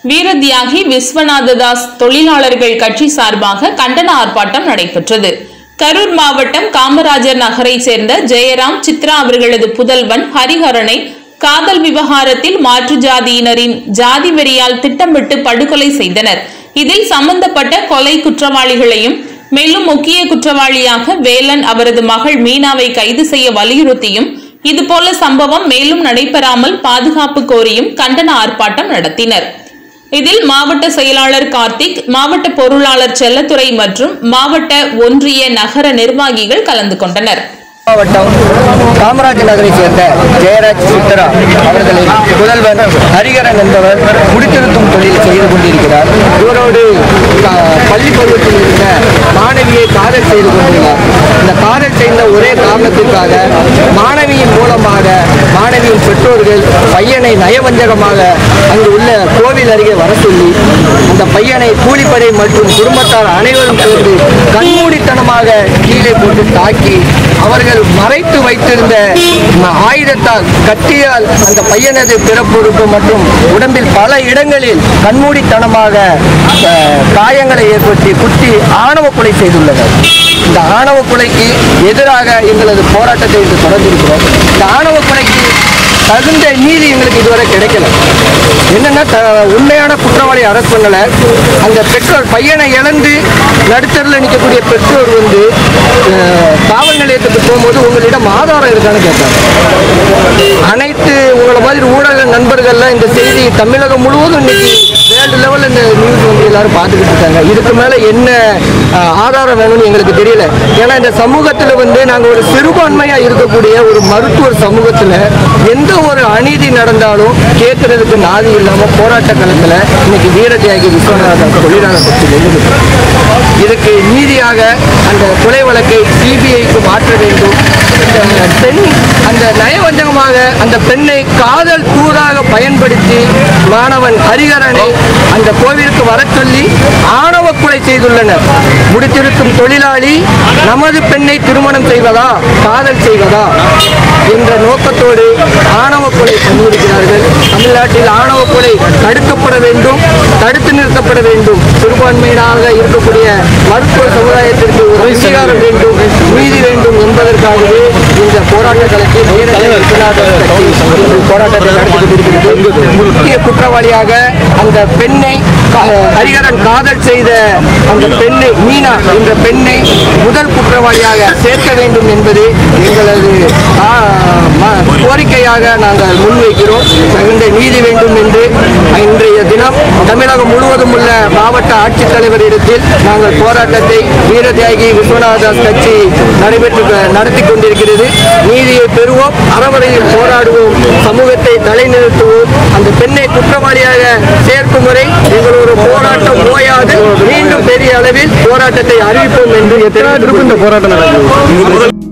வீரதியாகி விஸ்வநாததாஸ் தொழிலாளர்கள் கட்சி சார்பாக கண்டன ஆர்ப்பாட்டம் நடைபெற்றது கரூர் மாவட்டம் காமராஜர் நகரைச் சேர்ந்த ஜெயராம் சித்ரா அவர்களது புதல்வன் ஹரிஹரனை காதல் விவகாரத்தில் மாற்று ஜாதியினரின் ஜாதி வெறியால் திட்டமிட்டு படுகொலை செய்தனர் இதில் சம்பந்தப்பட்ட கொலை குற்றவாளிகளையும் மேலும் முக்கிய குற்றவாளியாக வேலன் அவரது மகள் மீனாவை கைது செய்ய வலியுறுத்தியும் இதுபோல சம்பவம் மேலும் நடைபெறாமல் பாதுகாப்பு கோரியும் கண்டன ஆர்ப்பாட்டம் நடத்தினர் இதில் மாவட்ட செயலாளர் கார்த்திக் மாவட்ட பொருளாளர் செல்லத்துறை மற்றும் மாவட்ட ஒன்றிய நகர நிர்வாகிகள் கலந்து கொண்டனர் மாவட்டம் காமராஜ் நகரை சேர்ந்த ஜெயராஜ் சித்ரா அவர்களின் புதல்வர் ஹரிகரன் என்பவர் முடித்திருத்தும் தொழில் செய்து கொண்டிருக்கிறார் இவரோடு க- பள்ளி பருவத்தில் இருந்த மாணவியை காதல் செய்து கொண்டுள்ளார் இந்த காதல் செய்த ஒரே காரணத்திற்காக மாணவியின் மூலமாக மாணவியின் பெற்றோர்கள் பையனை நயவஞ்சகமாக அங்கு உள்ள கோவில் அருகே வர சொல்லி அந்த பையனை கூலிப்படை மற்றும் குடும்பத்தார் அனைவரும் சேர்ந்து கண்மூடித்தனமாக கீழே போட்டு தாக்கி அவர்கள் மறைத்து வைத்திருந்த ம- ஆயுதத்தால் கத்தியால் அந்த பையனது பிறப்புறுப்பு மற்றும் உடம்பில் பல இடங்களில் கண்மூடித்தனமாக அஹ், காயங்களை ஏற்படுத்தி குத்தி ஆணவ கொலை செய்துள்ளனர் இந்த ஆணவ கொலைக்கு எதிராக எங்களது போராட்டத்தை இன்று தொடர்ந்திருக்கிறோம் இந்த ஆணவ கொலைக்கு தகுந்த நீதி எங்களுக்கு இதுவரை கிடைக்கல என்னன்னா த- உண்மையான குற்றவாளி அரெஸ்ட் பண்ணல அந்த பெற்றோர் பையனை இழந்து நடுத்தரில் நிற்கக்கூடிய பெற்றோர் வந்து அஹ், காவல் நிலையத்துக்கு போகும்போது உங்களிடம் ஆதாரம் இருக்கான்னு கேட்டாங்க அனைத்து உங்களை மாதிரி ஊடக நண்பர்கள்லாம் இந்த செய்தி தமிழகம் முழுவதும் இன்னைக்கு வேர்ல்டு லெவலில் இந்த நியூஸ் வந்து எல்லாரும் பார்த்துக்கிட்டு இருக்காங்க இதுக்கு மேலே என்ன அஹ், ஆதாரம் வேணும்னு எங்களுக்கு தெரியல ஏன்னா இந்த சமூகத்தில் வந்து நாங்கள் ஒரு சிறுபான்மையாக இருக்கக்கூடிய ஒரு மருத்துவர் சமூகத்தில் எந்த ஒரு அநீதி நடந்தாலும் கேட்கறதுக்கு நாதி இல்லாமல் போராட்ட களத்தில் இன்னைக்கு வீரதியாகி விஸ்வநாதன் தொழிலாளர் கட்சி வெல்லுகிறது இதுக்கு நீதியாக அந்த கொலை வழக்கை சிபிஐக்கு மாற்ற வேண்டும் இந்த பெண் அந்த நயவஞ்சகமாக அந்த பெண்ணை காதல் கூறாக பயன்படுத்தி மாணவன் ஹரிகரனை அந்த கோவிலுக்கு வரச் சொல்லி ஆணவ கொலை செய்துள்ளனர் முடித்திருக்கும் தொழிலாளி நமது பெண்ணை திருமணம் செய்வதா காதல் செய்வதா என்ற நோக்கத்தோடு ஆணவ கொலை பண்ணியிருக்கிறார்கள் தமிழ்நாட்டில் ஆணவ கொலை தடுக்கப்பட வேண்டும் தடுத்து நிறுத்தப்பட வேண்டும் சிறுபான்மையினராக இருக்கக்கூடிய மருத்துவ சமுதாயத்திற்கு ஒரு அங்கீகாரம் வேண்டும் நீதி வேண்டும் என்பதற்காகவே இந்த போராட்ட களத்தில் வீரர்கள் விஸ்வநாதர் கட்சி இந்த போராட்டத்தை நடத்தி கொண்டிருக்கிறது முக்கிய குற்றவாளியாக அந்த பெண்ணை கா- ஹரிஹரன் காதல் செய்த அந்த பெண்ணை மீனா என்ற பெண்ணை முதல் குற்றவாளியாக சேர்க்க வேண்டும் என்பது எங்களது ஆ, ம- கோரிக்கையாக நாங்கள் முன்வைக்கிறோம் தகுந்த நீதி வேண்டும் என்று இன்றைய தினம் தமிழகம் முழுவதும் உள்ள மாவட்ட ஆட்சித்தலைவரிடத்தில் நாங்கள் போராட்டத்தை வீரதியாகி விஸ்வநாதாஸ் கட்சி நடைபெற்று நடத்தி கொண்டிருக்கிறது நீதியை பெறுவோம் அறவரையில் போராடுவோம் சமூகத்தை தலைநிறுத்துவோம் அந்த பெண்ணை குற்றவாளியாக சேர்க்கும் வரை எங்களோட போராட்டம் ஓயாது மீண்டும் பெரிய அளவில் போராட்டத்தை அறிவிப்போம் என்று தெரிவித்துக் கொண்டு போராட்டம் நடக்கும்